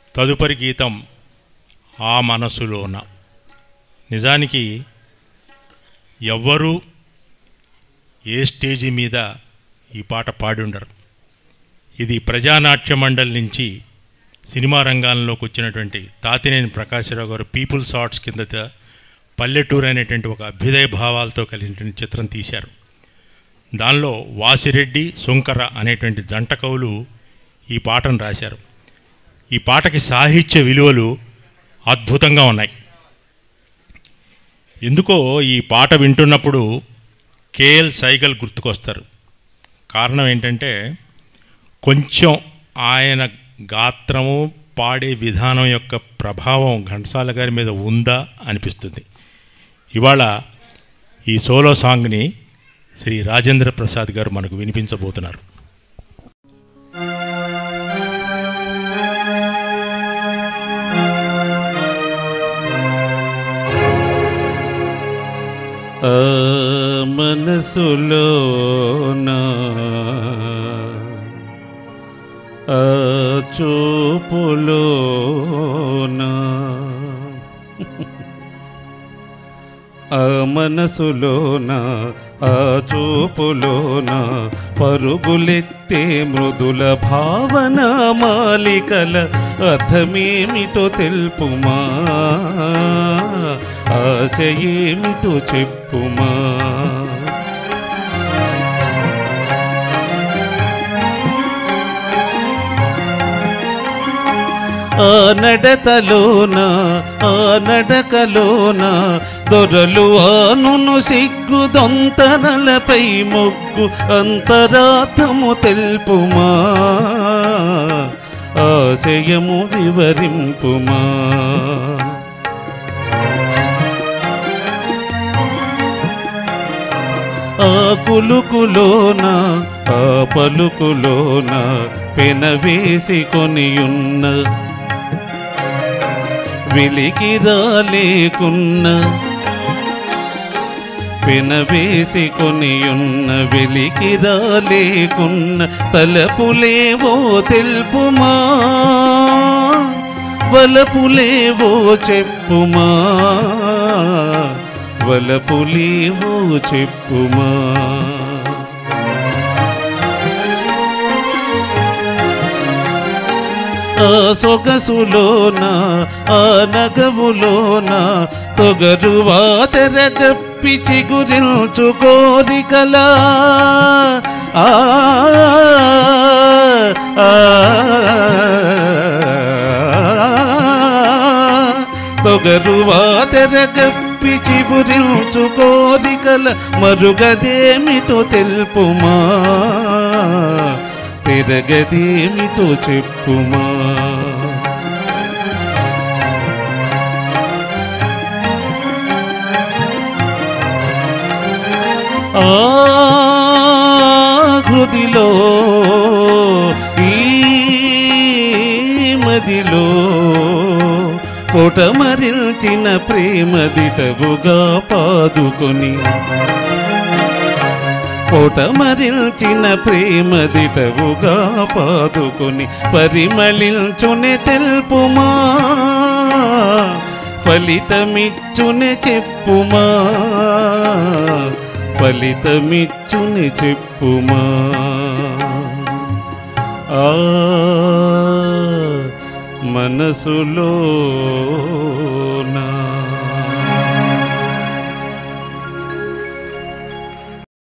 తదుపరి గీతం ఆ మనసులోన నిజానికి ఎవ్వరూ ఏ స్టేజి మీద ఈ పాట పాడి ఉండరు ఇది ప్రజానాట్య మండలి నుంచి సినిమా రంగాల్లోకి వచ్చినటువంటి తాతినేని ప్రకాశరావు గారు పీపుల్స్ ఆర్ట్స్ కింద పల్లెటూరు అనేటువంటి ఒక అభ్యుదయ భావాలతో కలిగినటువంటి చిత్రం తీశారు దానిలో వాసిరెడ్డి శుంకర అనేటువంటి జంట కవులు ఈ పాటను రాశారు ఈ పాటకి సాహిత్య విలువలు అద్భుతంగా ఉన్నాయి ఎందుకో ఈ పాట వింటున్నప్పుడు కేఎల్ సైగల్ గుర్తుకొస్తారు కారణం ఏంటంటే కొంచెం ఆయన గాత్రము పాడే విధానం యొక్క ప్రభావం ఘంటసాల గారి మీద ఉందా అనిపిస్తుంది ఇవాళ ఈ సోలో సాంగ్ని శ్రీ రాజేంద్ర ప్రసాద్ గారు మనకు వినిపించబోతున్నారు ఆ మనసులోన ఆ చూపులోన ఆ మనసులోన ఆ చూపులోన పరుగులెత్తే మృదుల భావన మాలికల అర్థమేమిటో తెలుపుమా ఆశ ఏమిటో చెప్పుమా ఆ నడతలోన ఆ నడకలోన దొరలు ఆనును సిగ్గు దొంతనలపై మొగ్గు అంతరార్థము తెలుపుమా ఆశయము వివరింపుమా ఆ కులుకులోన ఆ పలుకులోన పెనవేసి కొనియున్న వెలికి రాలేకున్న పెనవేసి కొనియున్న వెలికి రాలేకున్న తలపులేవో తెలుపుమా వలపులేవో చెప్పుమా వలపులేవో చెప్పుమా ఆ సొగసులోన ఆ నగవులోన తొగరువా తెరగప్పి చిగురించు కోరికలా ఆ ఆ, తొగరువా తెరగప్పి చిగురించు కోరికల మరుగదేమిటో తెలుపుమా తిరగదేమిటో చెప్పుమా ఆ హృదిలో ఈ మదిలో పొటమరిల్చిన ప్రేమ దిటవుగా పాదుకొని పొటమరిల్చిన ప్రేమ దిటవుగా పాదుకొని పరిమళించునే తెలుపుమా ఫలితమిచ్చునే చెప్పుమా ఫలితమిచ్చుని చెప్పుమా ఆ మనసులోనా